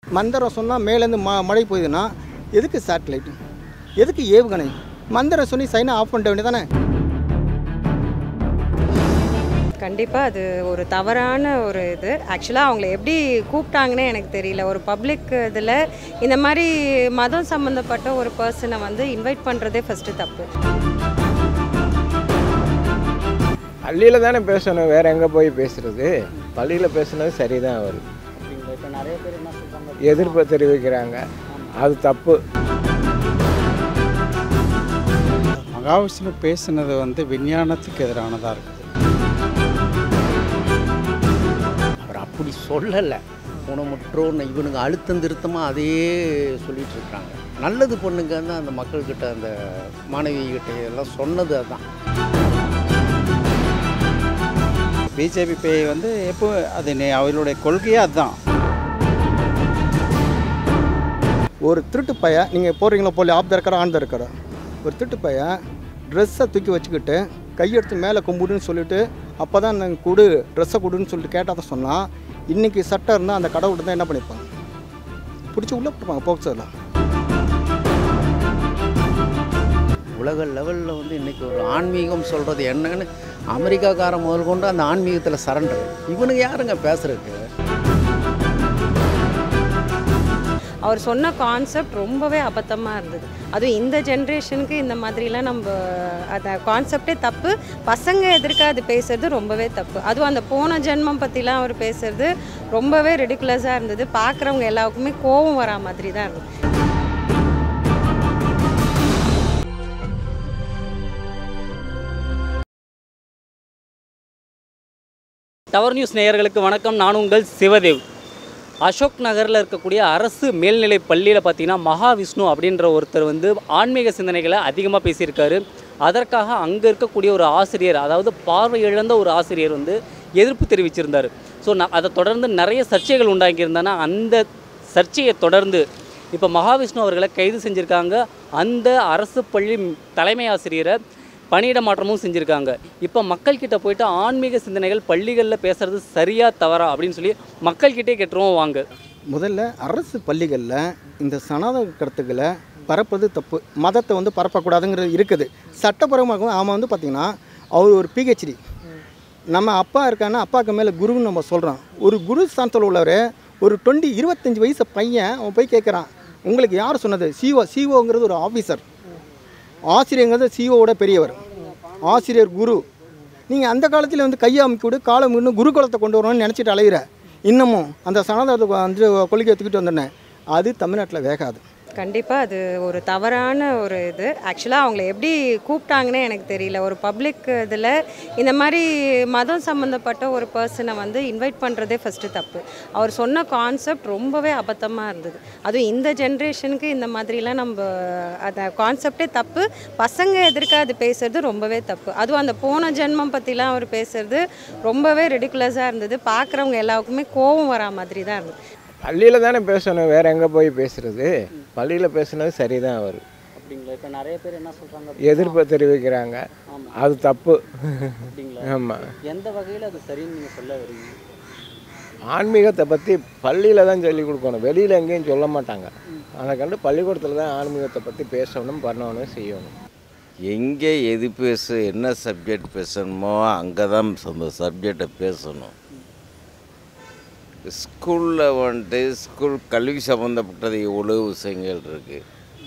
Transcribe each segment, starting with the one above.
மந்திரம் சொன்னால் மேலேருந்து ம மழை பெய்யுதுன்னா எதுக்கு சேட்டலைட்டு எதுக்கு ஏவுகணை மந்திரம் சொல்லி சைனை ஆஃப் பண்ணிட வேண்டியதானே கண்டிப்பாக அது ஒரு தவறான ஒரு இது ஆக்சுவலாக அவங்கள எப்படி கூப்பிட்டாங்கன்னே எனக்கு தெரியல ஒரு பப்ளிக் இதில் இந்த மாதிரி மதம் சம்மந்தப்பட்ட ஒரு பர்சனை வந்து இன்வைட் பண்ணுறதே ஃபஸ்ட்டு தப்பு பள்ளியில் தானே பேசணும் வேற எங்கே போய் பேசுறது பள்ளியில் பேசுனது சரிதான் அவர் இப்போ நிறைய பேர் என்ன சொல்கிறாங்க எதிர்ப்பு தெரிவிக்கிறாங்க அது தப்பு மகாவிஷ்ணு பேசினது வந்து விஞ்ஞானத்துக்கு எதிரானதாக இருக்குது அவர் அப்படி சொல்லலை ஊனமுற்றோன்னு இவனுங்க அழுத்தம் திருத்தமாக அதையே சொல்லிட்டு இருக்காங்க நல்லது பொண்ணுங்கன்னு அந்த மக்கள்கிட்ட அந்த மாணவிகிட்ட எல்லாம் சொன்னது அதான் பிஜேபி பே வந்து எப்போ அது நே- அவர்களுடைய கொள்கையே அதுதான் ஒரு திருட்டு பைய நீங்கள் போடுறீங்களோ போல ஆஃப் தரக்கடா ஆன் தரக்கடா ஒரு திருட்டு பைய ட்ரெஸ்ஸை தூக்கி வச்சுக்கிட்டு கையெடுத்து மேலே கும்பிடுன்னு சொல்லிட்டு அப்போ தான் நாங்கள் கொடு ட்ரெஸ்ஸை கொடுன்னு சொல்லிட்டு கேட்டால் தான் சொன்னால் இன்றைக்கி சட்டம் இருந்தால் அந்த கடை விட்டு தான் என்ன பண்ணியிருப்பாங்க பிடிச்சி உள்ளே போட்டுப்பாங்க போக்சோவில் உலக லெவலில் வந்து இன்றைக்கி ஒரு ஆன்மீகம் சொல்கிறது என்னன்னு அமெரிக்காக்காரன் முதல் கொண்டு அந்த ஆன்மீகத்தில் சரண்டர் இவனுங்க யாருங்க பேசுறதுக்கு அவர் சொன்ன கான்செப்ட் ரொம்பவே அபத்தமாக இருந்தது அதுவும் இந்த ஜென்ரேஷனுக்கு இந்த மாதிரிலாம் நம்ம அந்த கான்செப்டே தப்பு பசங்க எதிர்க்க அது பேசுறது ரொம்பவே தப்பு அதுவும் அந்த போன ஜென்மம் பற்றிலாம் அவர் பேசுறது ரொம்பவே ரெடிகுலஸாக இருந்தது பார்க்குறவங்க எல்லாருக்குமே கோபம் வரா மாதிரி தான் இருந்தது டவர் நியூஸ் நேயர்களுக்கு வணக்கம் நான் உங்கள் சிவதேவ் அசோக் நகரில் இருக்கக்கூடிய அரசு மேல்நிலை பள்ளியில் பார்த்தீங்கன்னா மகாவிஷ்ணு அப்படின்ற ஒருத்தர் வந்து ஆன்மீக சிந்தனைகளை அதிகமாக பேசியிருக்காரு அதற்காக அங்கே இருக்கக்கூடிய ஒரு ஆசிரியர் அதாவது பார்வை இழந்த ஒரு ஆசிரியர் வந்து எதிர்ப்பு தெரிவிச்சிருந்தார் ஸோ நான் அதை தொடர்ந்து நிறைய சர்ச்சைகள் உண்டாக்கியிருந்தேன்னா அந்த சர்ச்சையை தொடர்ந்து இப்போ மகாவிஷ்ணு அவர்களை கைது செஞ்சுருக்காங்க அந்த அரசு பள்ளி தலைமை ஆசிரியரை பணியிட மாற்றமும் செஞ்சுருக்காங்க இப்போ மக்கள்கிட்ட போயிட்டு ஆன்மீக சிந்தனைகள் பள்ளிகளில் பேசுறது சரியா தவறா அப்படின்னு சொல்லி மக்கள்கிட்டே கேட்டுருவோம் வாங்க முதல்ல அரசு பள்ளிகளில் இந்த சனாதன கருத்துக்களை பரப்புறது தப்பு மதத்தை வந்து பரப்பக்கூடாதுங்கிறது இருக்குது சட்டப்பூர்வமாக அவன் வந்து பார்த்திங்கன்னா அவர் ஒரு பிஹெச்டி நம்ம அப்பா இருக்கான்னா அப்பாவுக்கு மேலே குருன்னு நம்ம சொல்கிறோம் ஒரு குரு ஸ்தானத்தில் உள்ளவர் ஒரு டுவெண்ட்டி இருபத்தஞ்சி வயசு பையன் அவன் போய் கேட்குறான் உங்களுக்கு யார் சொன்னது சிஓ சிஓங்கிறது ஒரு ஆஃபீஸர் ஆசிரியங்கிறது சிஓவோட பெரியவர் ஆசிரியர் குரு நீங்கள் அந்த காலத்தில் வந்து கையை அமுக்கி விடு காலை முன்னு குருகுலத்தை கொண்டு வரணும்னு நினச்சிட்டு அலையிற இன்னமும் அந்த சனாதனத்தை வந்து கொள்கையை தூக்கிட்டு வந்துட்டேன் அது தமிழ்நாட்டில் வேகாது கண்டிப்பாக அது ஒரு தவறான ஒரு இது ஆக்சுவலாக அவங்கள எப்படி கூப்பிட்டாங்கன்னே எனக்கு தெரியல ஒரு பப்ளிக் இதில் இந்த மாதிரி மதம் சம்மந்தப்பட்ட ஒரு பர்சனை வந்து இன்வைட் பண்ணுறதே ஃபஸ்ட்டு தப்பு அவர் சொன்ன கான்செப்ட் ரொம்பவே அபத்தமாக இருந்தது அதுவும் இந்த ஜென்ரேஷனுக்கு இந்த மாதிரிலாம் நம்ம அந்த கான்செப்டே தப்பு பசங்க எதிர்க்க அது பேசுறது ரொம்பவே தப்பு அதுவும் அந்த போன ஜென்மம் பற்றிலாம் அவர் பேசுறது ரொம்பவே ரெடிகுலஸாக இருந்தது பார்க்குறவங்க எல்லாருக்குமே கோபம் வரா மாதிரி தான் இருந்தது பள்ளியில் தானே பேசணும் வேற எங்கே போய் பேசுறது பள்ளியில் பேசுனது சரிதான் அவர் அப்படிங்களா இப்போ நிறைய பேர் என்ன சொல்கிறாங்க எதிர்ப்பு தெரிவிக்கிறாங்க அது தப்பு அப்படிங்களா ஆமாம் எந்த வகையில் அது சரின்னு நீங்கள் சொல்ல வரீங்க ஆன்மீகத்தை பற்றி பள்ளியில் தான் சொல்லி கொடுக்கணும் வெளியில் எங்கேயும் சொல்ல மாட்டாங்க அதை கண்டு பள்ளிக்கூடத்தில் தான் ஆன்மீகத்தை பற்றி பேசணும் பண்ணணும் செய்யணும் எங்கே எது பேச என்ன சப்ஜெக்ட் பேசணுமோ அங்கே தான் அந்த சப்ஜெக்டை பேசணும் ஸ்கூலில் வந்துட்டு ஸ்கூல் கல்வி சம்மந்தப்பட்டது எவ்வளோ விஷயங்கள் இருக்குது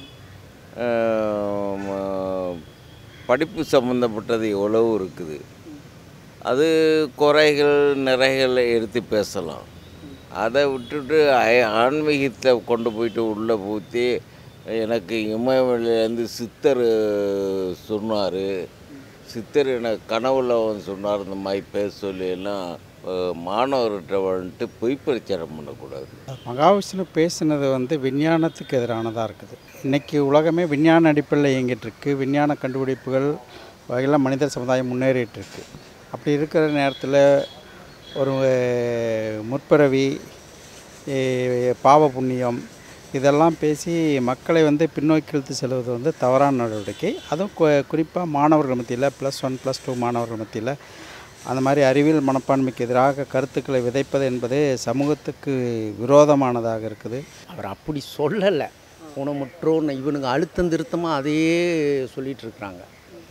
படிப்பு சம்மந்தப்பட்டது எவ்வளோ இருக்குது அது குறைகள் நிறைகள் எடுத்து பேசலாம் அதை விட்டுட்டு ஐ- ஆன்மீகத்தை கொண்டு போயிட்டு உள்ளே பூத்தி எனக்கு இமயமலையிலேருந்து சித்தர் சொன்னார் சித்தர் எனக்கு கனவுல வந்து சொன்னார் இந்த மாதிரி பேச சொல்லி எல்லாம் அஹ், மாணவர்கிட்ட வந்துட்டு பொய் பிரச்சாரம் பண்ணக்கூடாது மகாவிஷ்ணு பேசினது வந்து விஞ்ஞானத்துக்கு எதிரானதாக இருக்குது இன்றைக்கி உலகமே விஞ்ஞான அடிப்படையில் இயங்கிட்டு இருக்கு விஞ்ஞான கண்டுபிடிப்புகள் வகையில் மனித சமுதாயம் முன்னேறிட்டு இருக்கு அப்படி இருக்கிற நேரத்தில் ஒரு அஹ், முற்பிறவி அஹ், பாவ புண்ணியம் இதெல்லாம் பேசி மக்களை வந்து பின்னோக்கி இழுத்து செல்வது வந்து தவறான நடவடிக்கை அதுவும் குறிப்பாக மாணவர்கள் மத்தியில் ப்ளஸ் ஒன் ப்ளஸ் டூ மாணவர்கள் மத்தியில் அந்த மாதிரி அறிவியல் மனப்பான்மைக்கு எதிராக கருத்துக்களை விதைப்பது என்பதே சமூகத்துக்கு விரோதமானதாக இருக்குது அவர் அப்படி சொல்லலை ஊனமுற்றோன்னு இவனுங்க அழுத்தம் திருத்தமாக அதையே சொல்லிட்டு இருக்கிறாங்க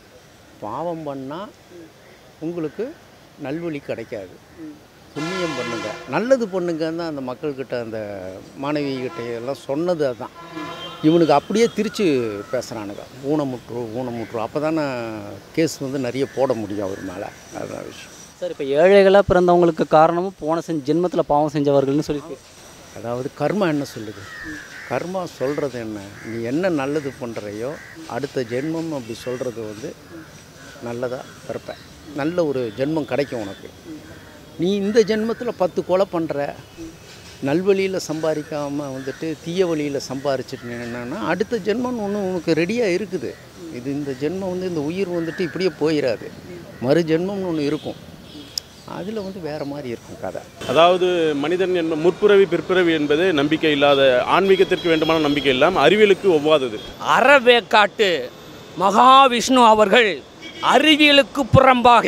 பாவம் பண்ணால் உங்களுக்கு நல்வழி கிடைக்காது புண்ணியம் பண்ணுங்க நல்லது பண்ணுங்கன்னு தான் அந்த மக்கள்கிட்ட அந்த மாணவிகிட்ட எல்லாம் சொன்னது அதுதான் இவனுக்கு அப்படியே திரிச்சு பேசுகிறானுங்க ஊனமுற்று ஊனமுற்று அப்போ தானே கேஸ் வந்து நிறைய போட முடியும் அவர் மேலே அதுதான் விஷயம் சார் இப்போ ஏழைகளாக பிறந்தவங்களுக்கு காரணமும் போன செஞ்ச ஜென்மத்தில் பாவம் செஞ்சவர்கள்னு சொல்லி அதாவது கர்மா என்ன சொல்லுது கர்மா சொல்கிறது என்ன நீ என்ன நல்லது பண்ணுறையோ அடுத்த ஜென்மம் அப்படி சொல்கிறது வந்து நல்லதாக பிறப்ப நல்ல ஒரு ஜென்மம் கிடைக்கும் உனக்கு நீ இந்த ஜென்மத்தில் பத்து கொலை பண்ணுற நல்வழியில் சம்பாதிக்காமல் வந்துட்டு தீய வழியில் சம்பாரிச்சிட்டு என்னன்னா அடுத்த ஜென்மம் ஒன்று உனக்கு ரெடியாக இருக்குது இது இந்த ஜென்மம் வந்து இந்த உயிர் வந்துட்டு இப்படியே போயிடாது மறு ஜென்மம்னு ஒன்று இருக்கும் அதில் வந்து வேறு மாதிரி இருக்கும் கதை அதாவது மனிதன் என்ப முற்பிறவி பிற்பிறவி என்பது நம்பிக்கை இல்லாத ஆன்மீகத்திற்கு வேண்டுமான நம்பிக்கை இல்லாமல் அறிவியலுக்கு ஒவ்வாதது அறவேக்காட்டு மகாவிஷ்ணு அவர்கள் அறிவியலுக்கு புறம்பாக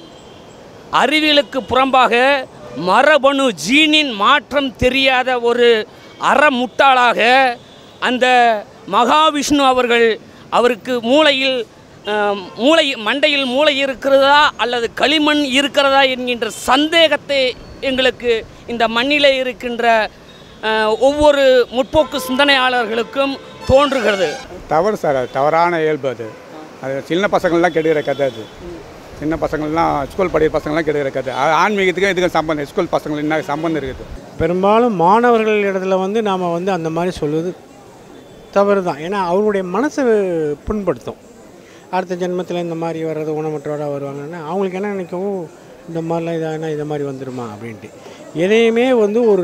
அறிவியலுக்கு புறம்பாக மரபணு ஜீனின் மாற்றம் தெரியாத ஒரு அறமுட்டாளாக அந்த மகாவிஷ்ணு அவர்கள் அவருக்கு மூளையில் அஹ், மூளை மண்டையில் மூளை இருக்கிறதா அல்லது களிமண் இருக்கிறதா என்கின்ற சந்தேகத்தை எங்களுக்கு இந்த மண்ணிலே இருக்கின்ற அஹ், ஒவ்வொரு முற்போக்கு சிந்தனையாளர்களுக்கும் தோன்றுகிறது தவறு சார் அது தவறான இயல்பு அது அது சின்ன பசங்கள்லாம் கெடுக்கிற கதை அது சின்ன பசங்கள்லாம் ஸ்கூல் படிக்கிற பசங்கள்லாம் கெடுக்கிற கதை அது ஆன்மீகத்துக்கும் இதுக்கும் சம்பந்தம் ஸ்கூல் பசங்களுக்கு என்ன சம்பந்தம் இருக்குது பெரும்பாலும் மாணவர்கள் இடத்துல வந்து நாம் வந்து அந்த மாதிரி சொல்வது தவறு தான் ஏன்னா அவருடைய மனசை புண்படுத்தும் அடுத்த ஜென்மத்தில் இந்த மாதிரி வர்றது ஊனமற்றோட வருவாங்கன்னா அவங்களுக்கு என்ன நினைக்கும் "ஓ, இந்த மாதிரிலாம் இதானா இந்த மாதிரி வந்துடுமா அப்படின்ட்டு எதையுமே வந்து ஒரு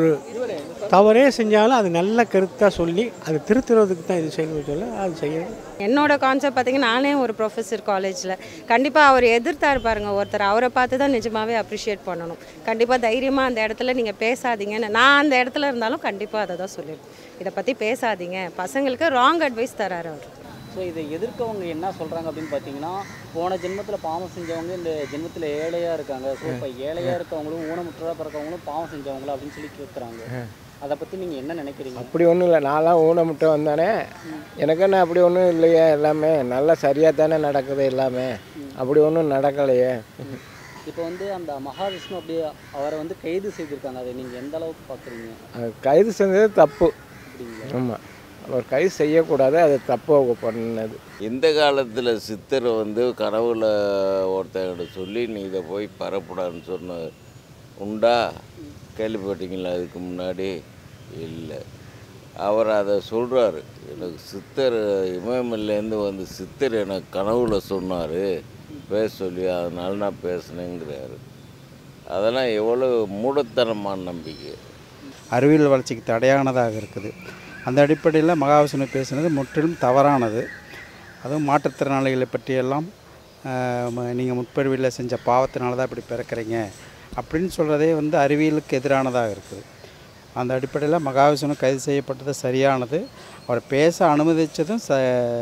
தவறே செஞ்சாலும் அது நல்ல கருத்தாக சொல்லி அது திருத்துறதுக்கு தான் இது செய்யணும்னு சொல்ல அது செய்யணும் என்னோட கான்செப்ட் பார்த்தீங்கன்னா நானே ஒரு ப்ரொஃபஸர் காலேஜில் கண்டிப்பாக அவர் எதிர்த்தாரு பாருங்க ஒருத்தர் அவரை பார்த்து தான் நிஜமாவே அப்ரிஷியேட் பண்ணணும் கண்டிப்பாக தைரியமாக அந்த இடத்துல நீங்கள் பேசாதீங்கன்னு நான் அந்த இடத்துல இருந்தாலும் கண்டிப்பாக அதை தான் சொல்லிடுவேன் இதை பற்றி பேசாதீங்க பசங்களுக்கு ராங் அட்வைஸ் தராரு அவர் ஸோ இதை எதிர்க்கவங்க என்ன சொல்கிறாங்க அப்படின்னு பார்த்தீங்கன்னா போன ஜென்மத்தில் பாவம் செஞ்சவங்க இந்த ஜென்மத்தில் ஏழையாக இருக்காங்க ஸோ இப்போ ஏழையாக இருக்கவங்களும் ஊனமுற்றதாக பிறக்கவங்களும் பாவம் செஞ்சவங்களா அப்படின்னு சொல்லி கேட்குறாங்க அதை பற்றி நீங்கள் என்ன நினைக்கிறீங்க அப்படி ஒன்றும் இல்லை நான்லாம் ஊனமுட்டு வந்தானே எனக்கு என்ன அப்படி ஒன்றும் இல்லையே எல்லாமே நல்லா சரியாக தானே நடக்குது எல்லாமே அப்படி ஒன்றும் நடக்கலையே இப்போ வந்து அந்த மகாவிஷ்ணு அப்படியே அவரை வந்து கைது செய்திருக்காங்க அதை நீங்கள் எந்த அளவுக்கு பார்க்குறீங்க அது கைது செஞ்சது தப்பு ஆமாம் அவர் கைது செய்யக்கூடாது அது தப்பு அவங்க பண்ணது இந்த காலத்தில் சித்தர் வந்து கனவுல ஒருத்தங்கிட்ட சொல்லி நீ இதை போய் பரப்புடான்னு சொன்ன உண்டா கேள்விப்பட்டீங்களா அதுக்கு முன்னாடி இல்லை அவர் அதை சொல்கிறாரு எனக்கு சித்தர் இமயமல்லேருந்து வந்து சித்தர் எனக்கு கனவுல சொன்னார் பேச சொல்லி அதனால நான் பேசினேங்கிறாரு அதெல்லாம் எவ்வளோ மூடத்தனமான நம்பிக்கை அறிவியல் வளர்ச்சிக்கு தடையானதாக இருக்குது அந்த அடிப்படையில் மகாவிஷ்ணு பேசுனது முற்றிலும் தவறானது அதுவும் மாற்றுத்திறனாளிகளை பற்றியெல்லாம் நீங்கள் முற்பிறவியில் செஞ்ச பாவத்தினால தான் இப்படி பிறக்கிறீங்க அப்படின்னு சொல்கிறதே வந்து அறிவியலுக்கு எதிரானதாக இருக்குது அந்த அடிப்படையில் மகாவிஷ்ணு கைது செய்யப்பட்டது சரியானது அவரை பேச அனுமதித்ததும் ச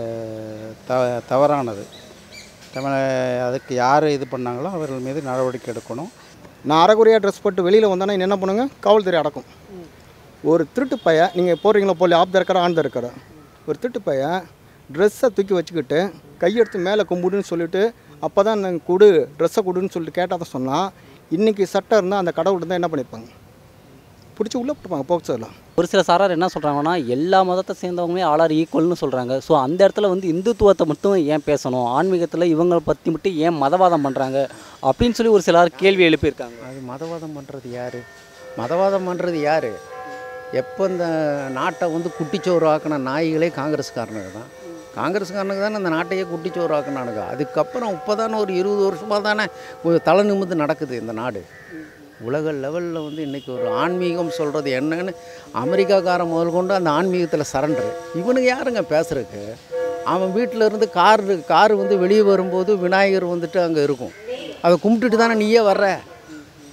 த தவறானது தமிழ அதுக்கு யார் இது பண்ணாங்களோ அவர்கள் மீது நடவடிக்கை எடுக்கணும் நான் அரைக்குறையாக ட்ரெஸ் போட்டு வெளியில் வந்தேன்னா என்ன பண்ணுங்க காவல்துறை அடக்கும் ஒரு திருட்டு பைய நீங்கள் போடுறீங்களா போலி ஆப் திறக்கிற ஆண் திறக்கிற ஒரு திருட்டு பைய ட்ரெஸ்ஸை தூக்கி வச்சுக்கிட்டு கையெடுத்து மேலே கும்பிடுன்னு சொல்லிட்டு அப்போ தான் அந்த கொடு ட்ரெஸ்ஸை கொடுன்னு சொல்லிட்டு கேட்டால் தான் சொன்னால் இன்றைக்கி சட்டம் இருந்தால் அந்த கடவுள் இருந்தால் என்ன பண்ணியிருப்பாங்க பிடிச்சி உள்ளே போட்டுப்பாங்க போக்சோவில் ஒரு சில சாரார் என்ன சொல்கிறாங்கன்னா எல்லா மதத்தை சேர்ந்தவங்களுமே ஆளார் ஈக்குவல்னு சொல்கிறாங்க ஸோ அந்த இடத்துல வந்து இந்துத்துவத்தை மட்டும் ஏன் பேசணும் ஆன்மீகத்தில் இவங்களை பற்றி மட்டும் ஏன் மதவாதம் பண்ணுறாங்க அப்படின்னு சொல்லி ஒரு சிலர் கேள்வி எழுப்பியிருக்காங்க அது மதவாதம் பண்ணுறது யார் மதவாதம் பண்ணுறது யார் எப்போ இந்த நாட்டை வந்து குட்டிச்சோறு ஆக்கின நாய்களே காங்கிரஸ்காரனுங்க தான் காங்கிரஸ்காரனுக்கு தானே அந்த நாட்டையே குட்டிச்சோறு ஆக்கினானுங்க அதுக்கப்புறம் இப்போ தானே ஒரு இருபது வருஷமாக தானே ஒரு தலை நிமிர்ந்து நடக்குது இந்த நாடு உலக லெவலில் வந்து இன்றைக்கி ஒரு ஆன்மீகம் சொல்கிறது என்னன்னு அமெரிக்காக்காரன் முதல் கொண்டு அந்த ஆன்மீகத்தில் சரண்டரு இவனுக்கு யாருங்க பேசுறதுக்கு அவன் வீட்டில் இருந்து கார் கார் வந்து வெளியே வரும்போது விநாயகர் வந்துட்டு அங்கே இருக்கும் அதை கும்பிட்டுட்டு தானே நீயே வர்ற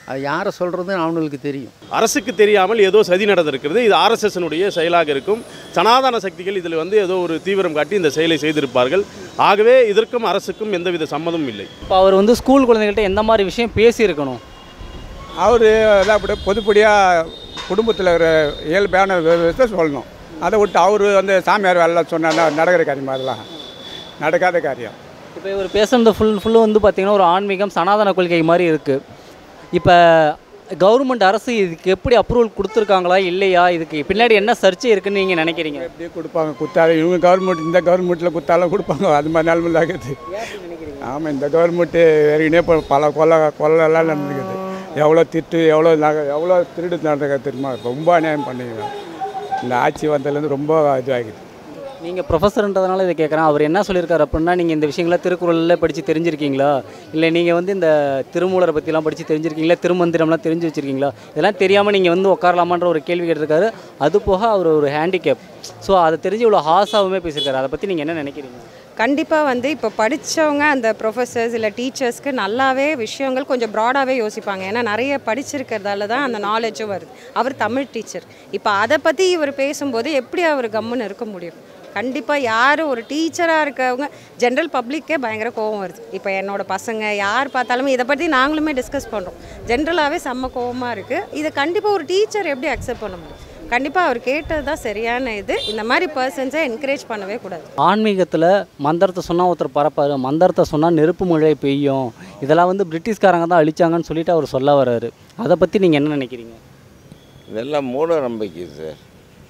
அது யாரை சொல்கிறதுன்னு அவனுங்களுக்கு தெரியும் அரசுக்கு தெரியாமல் ஏதோ சதி நடந்திருக்கிறது இது ஆர்எஸ்எஸ்னுடைய செயலாக இருக்கும் சனாதன சக்திகள் இதில் வந்து ஏதோ ஒரு தீவிரம் காட்டி இந்த செயலை செய்திருப்பார்கள் ஆகவே இதற்கும் அரசுக்கும் எந்தவித சம்மதமும் இல்லை இப்போ அவர் வந்து ஸ்கூல் குழந்தைகள்கிட்ட எந்த மாதிரி விஷயம் பேசியிருக்கணும் அவர் அதான் அப்படி பொதுப்படியாக குடும்பத்தில் ஒரு இயல்பான விஷயத்தை சொல்லணும் அதை விட்டு அவர் வந்து சாமியார் வேலை சொன்னா நடக்கிற காரியம் அதெல்லாம் நடக்காத காரியம் இப்போ இவர் பேசுனது ஃபுல் ஃபுல்லு வந்து பார்த்திங்கன்னா ஒரு ஆன்மீகம் சனாதன கொள்கை மாதிரி இருக்குது இப்போ கவர்மெண்ட் அரசு இதுக்கு எப்படி அப்ரூவல் கொடுத்துருக்காங்களா இல்லையா இதுக்கு பின்னாடி என்ன சர்ச்சை இருக்குன்னு நீங்கள் நினைக்கிறீங்க எப்படியே கொடுப்பாங்க குத்தால இவங்க கவர்மெண்ட் இந்த கவர்மெண்ட்டில் குத்தாலும் கொடுப்பாங்க அது மாதிரி நிலமை தான் இருக்குது ஆமாம் இந்த கவர்மெண்ட்டு ஏற்கனவே இப்போ பல கொலை கொலைலாம் நடந்துக்குது எவ்வளோ திட்டு எவ்வளோ நகை எவ்வளோ திருடு நடந்துக்க தெரியுமா ரொம்ப அநியாயம் பண்ணிக்கிறாங்க இந்த ஆட்சி வந்ததுலேருந்து ரொம்ப இதுவாகிடுது நீங்கள் ப்ரொஃபஸர்ன்றதுனால இதை கேட்குறேன் அவர் என்ன சொல்லியிருக்காரு அப்படின்னா நீங்கள் இந்த விஷயங்களை திருக்குறளில் படித்து தெரிஞ்சிருக்கீங்களா இல்லை நீங்கள் வந்து இந்த திருமூலரை பற்றிலாம் படித்து தெரிஞ்சிருக்கீங்களா திருமந்திரம்லாம் தெரிஞ்சு வச்சுருக்கீங்களா இதெல்லாம் தெரியாமல் நீங்கள் வந்து உட்காரலாமான்ற ஒரு கேள்வி கேட்டிருக்காரு அது போக அவர் ஒரு ஹேண்டிகேப் ஸோ அதை தெரிஞ்சு இவ்வளோ ஹாஸாகவுமே பேசியிருக்காரு அதை பற்றி நீங்கள் என்ன நினைக்கிறீங்க கண்டிப்பாக வந்து இப்போ படித்தவங்க அந்த ப்ரொஃபஸர்ஸ் இல்லை டீச்சர்ஸ்க்கு நல்லாவே விஷயங்கள் கொஞ்சம் ப்ராடாகவே யோசிப்பாங்க ஏன்னா நிறைய படிச்சிருக்கிறதால தான் அந்த நாலேஜும் வருது அவர் தமிழ் டீச்சர் இப்போ அதை பற்றி இவர் பேசும்போது எப்படி அவர் கம்முன்னு இருக்க முடியும் கண்டிப்பாக யார் ஒரு டீச்சராக இருக்கவங்க ஜென்ரல் பப்ளிக்கே பயங்கர கோவம் வருது இப்போ என்னோட பசங்க யார் பார்த்தாலுமே இதை பற்றி நாங்களுமே டிஸ்கஸ் பண்ணுறோம் ஜென்ரலாகவே செம்ம கோவமாக இருக்குது இதை கண்டிப்பாக ஒரு டீச்சர் எப்படி அக்செப்ட் பண்ண முடியும் கண்டிப்பாக அவர் கேட்டது தான் சரியான இது இந்த மாதிரி பர்சன்ஸை என்கரேஜ் பண்ணவே கூடாது ஆன்மீகத்தில் மந்திரத்தை சொன்னால் ஒருத்தர் பரப்பாரு மந்திரத்தை சொன்னால் நெருப்பு மழை பெய்யும் இதெல்லாம் வந்து பிரிட்டிஷ்காரங்க தான் அழிச்சாங்கன்னு சொல்லிட்டு அவர் சொல்ல வர்றாரு அதை பற்றி நீங்கள் என்ன நினைக்கிறீங்க இதெல்லாம் மூட நம்பிக்கை சார்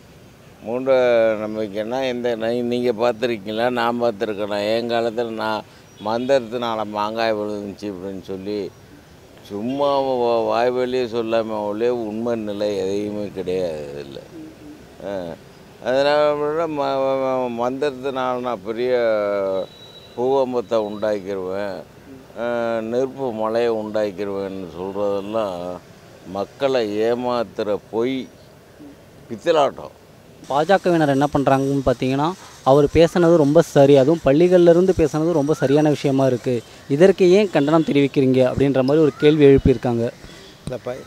மூட நம்பிக்கைன்னா இந்த நீங்கள் பார்த்துருக்கீங்களா நான் பார்த்துருக்கேன் என் காலத்தில் நான் மந்திரத்தினால மாங்காய் விழுந்துச்சு அப்படின்னு சொல்லி சும்மா வா- வாய் வழியே சொல்லாமல் அவளே உண்மை நிலை எதையுமே கிடையாது இல்லை அதனால் ம ம- மந்திரத்தினால் நான் பெரிய பூகம்பத்தை உண்டாக்கிடுவேன் அஹ், நெருப்பு மலையை உண்டாக்கிடுவேன்னு சொல்கிறதெல்லாம் மக்களை ஏமாத்துகிற பொய் பித்தலாட்டம் பாஜகவினர் என்ன பண்ணுறாங்கன்னு பார்த்தீங்கன்னா அவர் பேசுனது ரொம்ப சரி அதுவும் பள்ளிகள்ல இருந்து பேசுனது ரொம்ப சரியான விஷயமா இருக்குது இதற்கு ஏன் கண்டனம் தெரிவிக்கிறீங்க அப்படின்ற மாதிரி ஒரு கேள்வி எழுப்பியிருக்காங்க இல்லை ப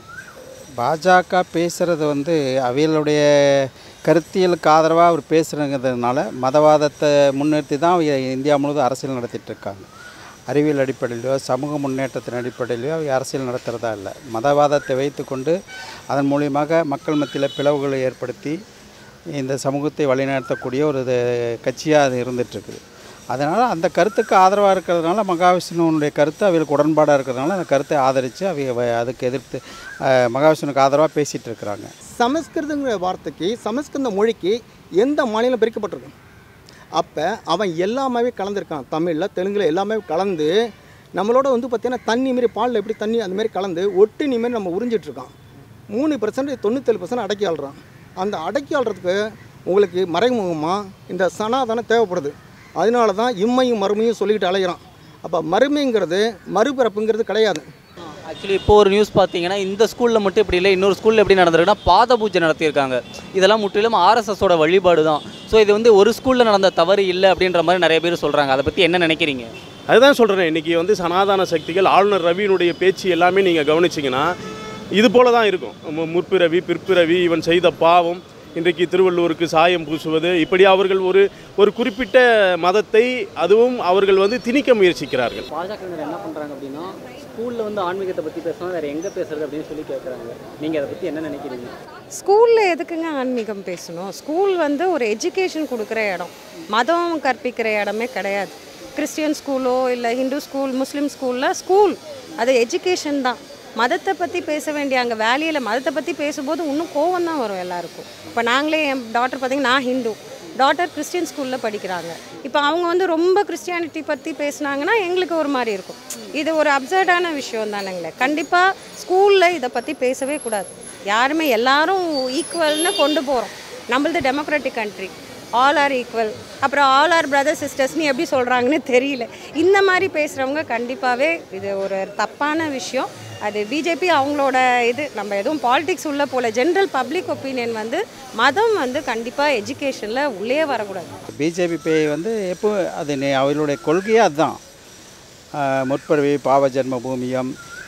பாஜக பேசுகிறது வந்து அவைகளுடைய கருத்தியலுக்கு ஆதரவாக அவர் பேசுகிறதுனால மதவாதத்தை முன்னிறுத்தி தான் அவங்க இந்தியா முழுவதும் அரசியல் நடத்திட்டு இருக்காங்க அறிவியல் அடிப்படையிலையோ சமூக முன்னேற்றத்தின் அடிப்படையிலையோ அவங்க அரசியல் நடத்துகிறதா இல்லை மதவாதத்தை வைத்துக்கொண்டு அதன் மூலியமாக மக்கள் மத்தியில் பிளவுகளை ஏற்படுத்தி இந்த சமூகத்தை வழிநடத்தக்கூடிய ஒரு கட்சியாக அது இருந்துகிட்ருக்குது அதனால் அந்த கருத்துக்கு ஆதரவாக இருக்கிறதுனால மகாவிஷ்ணுவனுடைய கருத்து அவங்களுக்கு உடன்பாடாக இருக்கிறதுனால அந்த கருத்தை ஆதரித்து அவங்க அதுக்கு எதிர்த்து அஹ், மகாவிஷ்ணுவுக்கு ஆதரவாக பேசிகிட்டு இருக்கிறாங்க சமஸ்கிருதங்கிற வார்த்தைக்கு சமஸ்கிருத மொழிக்கு எந்த மாநிலம் பிரிக்கப்பட்டிருக்கு அப்போ அவன் எல்லாமே கலந்துருக்கான் தமிழில் தெலுங்கில் எல்லாமே கலந்து நம்மளோட வந்து பார்த்திங்கன்னா தண்ணி மாரி பாலில் எப்படி தண்ணி அந்த மாதிரி கலந்து ஒட்டுனி மாரி நம்ம உறிஞ்சிட்ருக்கான் மூணு பர்சன்ட் தொண்ணூத்தேழு பர்சன்ட் அடக்கி ஆள்றான் அந்த அடக்கி ஆள்றதுக்கு உங்களுக்கு மறைமுகமாக இந்த சனாதனம் தேவைப்படுது அதனால தான் இம்மையும் மறுமையும் சொல்லிக்கிட்டு அலைகிறான் அப்போ மறுமைங்கிறது மறுபிறப்புங்கிறது கிடையாது ஆக்சுவலி இப்போ ஒரு நியூஸ் பார்த்தீங்கன்னா இந்த ஸ்கூலில் மட்டும் இப்படி இல்லை இன்னொரு ஸ்கூலில் எப்படி நடந்திருக்குன்னா பாத பூஜை நடத்தியிருக்காங்க இதெல்லாம் முற்றிலும் ஆர்எஸ்எஸோட வழிபாடு தான் ஸோ இது வந்து ஒரு ஸ்கூலில் நடந்த தவறு இல்லை அப்படின்ற மாதிரி நிறைய பேர் சொல்கிறாங்க அதை பற்றி என்ன நினைக்கிறீங்க அதுதான் சொல்கிறேன் இன்றைக்கி வந்து சனாதன சக்திகள் ஆளுநர் ரவியினுடைய பேச்சு எல்லாமே நீங்கள் கவனிச்சிங்கன்னா இது போல தான் இருக்கும் மு- முற்பிறவி பிற்பிறவி இவன் செய்த பாவம் இன்றைக்கு திருவள்ளுவருக்கு சாயம் பூசுவது இப்படி அவர்கள் ஒரு ஒரு குறிப்பிட்ட மதத்தை அதுவும் அவர்கள் வந்து திணிக்க முயற்சிக்கிறார்கள் பாஜகவினர் என்ன பண்ணுறாங்க அப்படின்னா ஸ்கூலில் வந்து ஆன்மீகத்தை பற்றி பேசணும் வேறு எங்கே பேசுறது அப்படின்னு சொல்லி கேட்குறாங்க நீங்கள் அதை பற்றி என்ன நினைக்கிறீங்க ஸ்கூலில் எதுக்குங்க ஆன்மீகம் பேசணும் ஸ்கூல் வந்து ஒரு எஜுகேஷன் கொடுக்குற இடம் மதம் கற்பிக்கிற இடமே கிடையாது கிறிஸ்டியன் ஸ்கூலோ இல்லை ஹிந்து ஸ்கூல் முஸ்லீம் ஸ்கூலில் ஸ்கூல் அது எஜுகேஷன் தான் மதத்தை பற்றி பேச வேண்டிய அங்கே வேலையில் மதத்தை பற்றி பேசும்போது இன்னும் கோவம் தான் வரும் எல்லாருக்கும் இப்போ நாங்களே என் டாட்டர் பார்த்தீங்கன்னா நான் ஹிந்து டாட்டர் கிறிஸ்டியன் ஸ்கூலில் படிக்கிறாங்க இப்போ அவங்க வந்து ரொம்ப கிறிஸ்டியானிட்டி பற்றி பேசுனாங்கன்னா எங்களுக்கு ஒரு மாதிரி இருக்கும் இது ஒரு அப்சர்டான விஷயம் தானுங்களே கண்டிப்பாக ஸ்கூலில் இதை பற்றி பேசவே கூடாது யாருமே எல்லாரும் ஈக்குவல்னு கொண்டு போகிறோம் நம்மளது democratic country all are equal அப்புறம் ஆல் ஆர் பிரதர் சிஸ்டர்ஸ்னு எப்படி சொல்கிறாங்கன்னு தெரியல இந்த மாதிரி பேசுகிறவங்க கண்டிப்பாகவே இது ஒரு தப்பான விஷயம் அது பிஜேபி அவங்களோட இது நம்ம எதுவும் பாலிடிக்ஸ் உள்ள போல ஜென்ரல் பப்ளிக் ஒப்பீனியன் வந்து மதம் வந்து கண்டிப்பாக எஜுகேஷனில் உள்ளே வரக்கூடாது பிஜேபி பே வந்து எப்போ அது நே- அவர்களுடைய கொள்கையே அதுதான் ஆஹ் முற்பிறவி பாவ ஜென்ம பூமியம்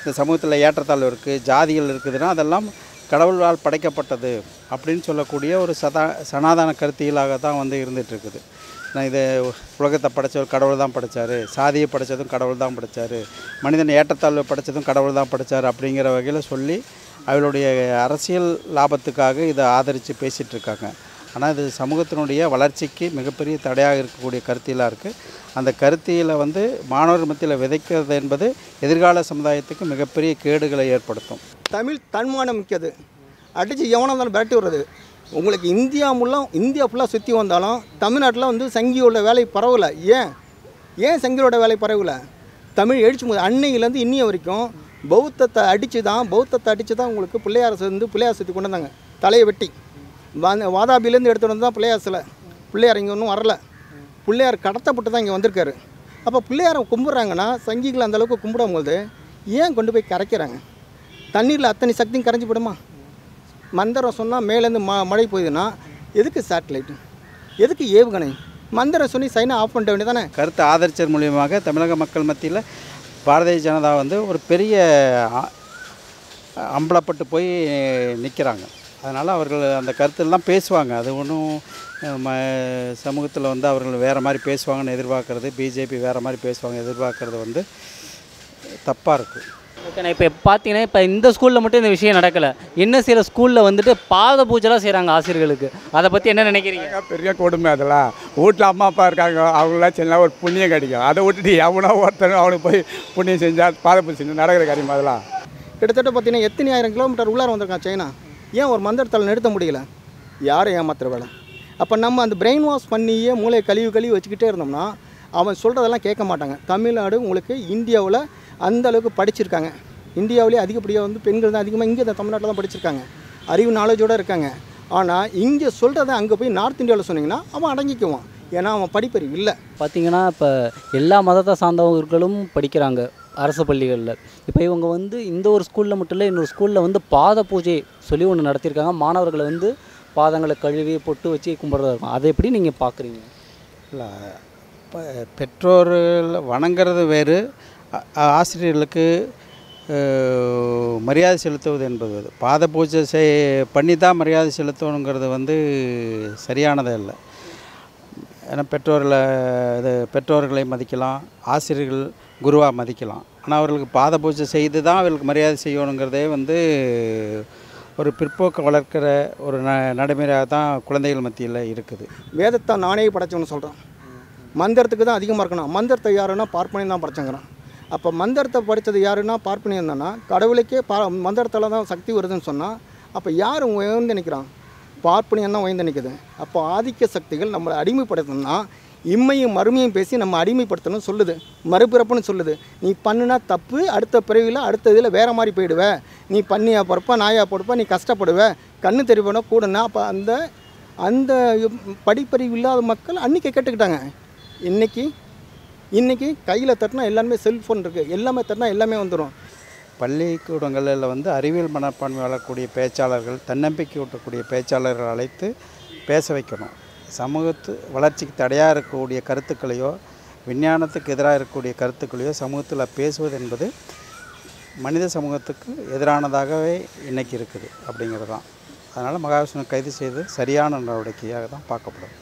இந்த சமூகத்தில் ஏற்றத்தாழ்வு இருக்குது ஜாதிகள் இருக்குதுன்னா அதெல்லாம் கடவுளால் படைக்கப்பட்டது அப்படின்னு சொல்லக்கூடிய ஒரு சதா சனாதன கருத்தியலாக தான் வந்து இருந்துட்டு இருக்குது நான் இது உலகத்தை படைச்சவர் கடவுள் தான் படைச்சார் சாதியை படைச்சதும் கடவுள் தான் படைச்சார் மனிதன் ஏற்றத்தாழ்வு படைச்சதும் கடவுள் தான் படைச்சார் அப்படிங்கிற வகையில் சொல்லி அவளுடைய அரசியல் லாபத்துக்காக இதை ஆதரித்து பேசிகிட்டு இருக்காங்க ஆனால் இது சமூகத்தினுடைய வளர்ச்சிக்கு மிகப்பெரிய தடையாக இருக்கக்கூடிய கருத்தியலாக இருக்குது அந்த கருத்தியலை வந்து மாணவர் மத்தியில் விதைக்கிறது என்பது எதிர்கால சமுதாயத்துக்கு மிகப்பெரிய கேடுகளை ஏற்படுத்தும் தமிழ் தன்மானம் மிக்கது அடித்து எவனாக இருந்தாலும் விரட்டி விடுறது உங்களுக்கு இந்தியா முல்லாம் இந்தியா ஃபுல்லாக சுற்றி வந்தாலும் தமிழ்நாட்டில் வந்து சங்கியோட வேலை பரவலை ஏன் ஏன் சங்கியோட வேலை பரவலை தமிழ் எழுச்சி போது அன்னையிலேருந்து இன்னிய வரைக்கும் பௌத்தத்தை அடித்து தான் பௌத்தத்தை அடித்து தான் உங்களுக்கு பிள்ளையார் வந்து பிள்ளையார் சுற்றி கொண்டு வந்தாங்க தலையை வெட்டி வா- வாதாபிலேருந்து எடுத்துகிட்டு வந்து தான் பிள்ளையார் சிலை பிள்ளையார் இங்கே ஒன்றும் வரல பிள்ளையார் கடத்தப்பட்டு தான் இங்கே வந்திருக்காரு அப்போ பிள்ளையாரை கும்பிட்றாங்கன்னா சங்கிகளை அந்த அளவுக்கு கும்பிடும்போது ஏன் கொண்டு போய் கரைக்கிறாங்க தண்ணீரில் அத்தனை சக்தியும் கரைஞ்சி போடுமா மந்திரம் சொன்னால் மேலேருந்து ம மழை போகுதுன்னா எதுக்கு சேட்டலைட்டு எதுக்கு ஏவுகணை மந்திரம் சொல்லி சைனா ஆஃப் பண்ணிட்ட வேண்டியதானே கருத்தை ஆதரிச்சது மூலியமாக தமிழக மக்கள் மத்தியில் பாரதிய ஜனதா வந்து ஒரு பெரிய அ- அம்பலப்பட்டு போய் நிற்கிறாங்க அதனால் அவர்கள் அந்த கருத்தெல்லாம் பேசுவாங்க அது ஒன்றும் சமூகத்தில் வந்து அவர்கள் வேறு மாதிரி பேசுவாங்கன்னு எதிர்பார்க்கறது பிஜேபி வேறு மாதிரி பேசுவாங்க எதிர்பார்க்கறது வந்து தப்பாக இருக்குது ஓகேண்ணா இப்போ பார்த்தீங்கன்னா இப்போ இந்த ஸ்கூலில் மட்டும் இந்த விஷயம் நடக்கலை என்ன சில ஸ்கூலில் வந்துட்டு பாத பூஜைலாம் செய்கிறாங்க ஆசிரியர்களுக்கு அதை பற்றி என்ன நினைக்கிறீங்க பெரிய கொடுமை அதெல்லாம் வீட்டில் அம்மா அப்பா இருக்காங்க அவங்களாம் செஞ்சா ஒரு புண்ணியம் கிடைக்கும் அதை விட்டுட்டு எவனோ ஒருத்தன் அவனுக்கு போய் புண்ணியம் செஞ்சால் பாதப்பு செஞ்சு நடக்கிற காரியம் அதெல்லாம் கிட்டத்தட்ட பார்த்தீங்கன்னா எத்தனை ஆயிரம் கிலோமீட்டர் உள்ளார வந்திருக்கான் சைனா ஏன் ஒரு மந்திரத்தால் நிறுத்த முடியல யாரை ஏமாத்துற வேலை அப்போ நம்ம அந்த பிரெயின் வாஷ் பண்ணியே மூளையை கழிவு கழுவி வச்சுக்கிட்டே இருந்தோம்னா அவன் சொல்கிறதெல்லாம் கேட்க மாட்டாங்க தமிழ்நாடு உங்களுக்கு இந்தியாவில் அந்த அளவுக்கு படிச்சிருக்காங்க இந்தியாவிலே அதிகப்படியாக வந்து பெண்கள் தான் அதிகமாக இங்கே தான் தமிழ்நாட்டில் தான் படிச்சிருக்காங்க அறிவு நாலேஜோடு இருக்காங்க ஆனால் இங்கே சொல்கிறத அங்கே போய் நார்த் இந்தியாவில் சொன்னீங்கன்னா அவன் அடங்கிக்குவான் ஏன்னா அவன் படிப்பறிவு இல்லை பார்த்தீங்கன்னா இப்போ எல்லா மதத்தை சார்ந்தவர்களும் படிக்கிறாங்க அரசு பள்ளிகளில் இப்போ இவங்க வந்து இந்த ஒரு ஸ்கூலில் மட்டும் இல்லை இன்னொரு ஸ்கூலில் வந்து பாத பூஜை சொல்லி ஒன்று நடத்தியிருக்காங்க மாணவர்களை வந்து பாதங்களை கழுவி பொட்டு வச்சு கும்பிட்றதா இருக்கும் அதை எப்படி நீங்கள் பார்க்குறீங்க இல்லை இப்போ பெற்றோர்கள் வணங்குறது வேறு ஆ- ஆசிரியர்களுக்கு அஹ், மரியாதை செலுத்துவது என்பது வேறு. பாத பூஜை செய் பண்ணி தான் மரியாதை செலுத்தணுங்கிறது வந்து சரியானதே இல்லை ஏன்னா பெற்றோர்களை இது பெற்றோர்களை மதிக்கலாம் ஆசிரியர்கள் குருவாக மதிக்கலாம் ஆனால் அவர்களுக்கு பாத பூஜை செய்து தான் அவர்களுக்கு மரியாதை செய்யணுங்கிறதே வந்து ஒரு பிற்போக்கு வளர்க்கிற ஒரு ந நடைமுறையாக தான் குழந்தைகள் மத்தியில் இருக்குது வேதத்தை நானே படைச்சவனு சொல்கிறான் மந்திரத்துக்கு தான் அதிகமாக இருக்கணும் மந்திரத்தை யாருன்னா பார்ப்பனியம் தான் படைச்சங்கிறான் அப்போ மந்திரத்தை படித்தது யாருன்னா பார்ப்பனியம் தானா கடவுளுக்கே பா மந்திரத்தால் தான் சக்தி வருதுன்னு சொன்னால் அப்போ யார் உயர்ந்து நிற்கிறான் பார்ப்பனியம் தான் உயர்ந்து நிற்குது அப்போ ஆதிக்க சக்திகள் நம்மளை அடிமைப்படுத்தணும்னா இம்மையும் மறுமையும் பேசி நம்ம அடிமைப்படுத்தணும்னு சொல்லுது மறுபிறப்புன்னு சொல்லுது நீ பண்ணுனா தப்பு அடுத்த பிறவியில் அடுத்த இதில் வேறு மாதிரி போயிடுவ நீ பண்ணியா பிறப்ப நாயா பொறுப்ப நீ கஷ்டப்படுவ கண்ணு தெரிவனா கூடனா அப்போ அந்த அந்த படிப்பறிவு இல்லாத மக்கள் அன்றைக்கி கேட்டுக்கிட்டாங்க இன்னைக்கு இன்னைக்கு கையில் தட்டினா எல்லாமே செல்ஃபோன் இருக்குது எல்லாமே தட்டினா எல்லாமே வந்துடும் பள்ளிக்கூடங்களில் வந்து அறிவியல் மனப்பான்மை வளரக்கூடிய பேச்சாளர்கள் தன்னம்பிக்கை ஊட்டக்கூடிய பேச்சாளர்கள் அழைத்து பேச வைக்கணும் சமூகத்து வளர்ச்சிக்கு தடையாக இருக்கக்கூடிய கருத்துக்களையோ விஞ்ஞானத்துக்கு எதிராக இருக்கக்கூடிய கருத்துக்களையோ சமூகத்தில் பேசுவது என்பது மனித சமூகத்துக்கு எதிரானதாகவே இன்னைக்கு இருக்குது அப்படிங்கிறது தான் அதனால் மகாவிஷ்ணு கைது செய்து சரியான நடவடிக்கையாக தான் பார்க்கப்படும்